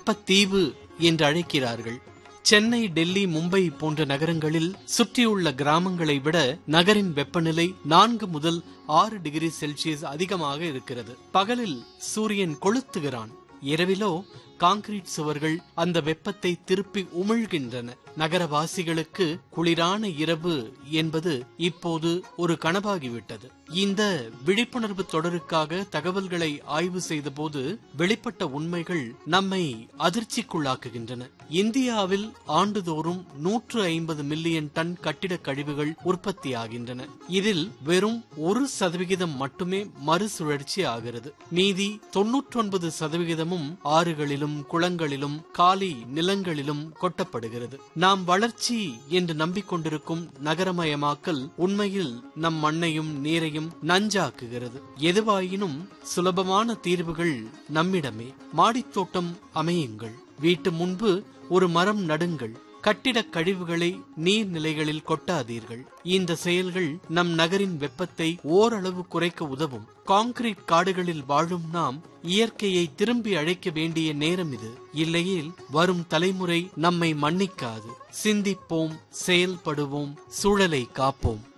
வெப்பத்தீவு என்று அழைக்கிறார்கள் சென்னை டெல்லி மும்பை போன்ற நகரங்களில் சுற்றியுள்ள கிராமங்களை விட நகரின் வெப்பநிலை நான்கு முதல் ஆறு டிகிரி செல்சியஸ் அதிகமாக இருக்கிறது பகலில் சூரியன் கொளுத்துகிறான் இரவிலோ கான்கிரீட் சுவர்கள் அந்த வெப்பத்தை திருப்பி உமிழ்கின்றன நகரவாசிகளுக்கு குளிரான இரவு என்பது இப்போது ஒரு கனவாகிவிட்டது இந்த விழிப்புணர்வு தொடருக்காக தகவல்களை ஆய்வு செய்தபோது வெளிப்பட்ட உண்மைகள் நம்மை அதிர்ச்சிக்குள்ளாக்குகின்றன இந்தியாவில் ஆண்டுதோறும் நூற்று ஐம்பது மில்லியன் டன் கட்டிடக் கழிவுகள் உற்பத்தியாகின்றன இதில் வெறும் ஒரு சதவிகிதம் மட்டுமே மறுசுழற்சி ஆகிறது மீதி தொன்னூற்றொன்பது சதவிகிதமும் ஆறுகளிலும் குளங்களிலும் காலி நிலங்களிலும் கொட்டப்படுகிறது நாம் வளர்ச்சி என்று நம்பிக்கொண்டிருக்கும் நகரமயமாக்கல் உண்மையில் நம் மண்ணையும் நீரையும் நஞ்சாக்குகிறது எதுவாயினும் சுலபமான தீர்வுகள் நம்மிடமே மாடித்தோட்டம் அமையுங்கள் வீட்டு முன்பு ஒரு மரம் நடுங்கள் கட்டிடக் கழிவுகளை நீர்நிலைகளில் கொட்டாதீர்கள் இந்த செயல்கள் நம் நகரின் வெப்பத்தை ஓரளவு குறைக்க உதவும் கான்கிரீட் காடுகளில் வாழும் நாம் இயற்கையை திரும்பி அழைக்க வேண்டிய நேரம் இது இல்லையேல் வரும் தலைமுறை நம்மை மன்னிக்காது சிந்திப்போம் செயல்படுவோம் சூழலை காப்போம்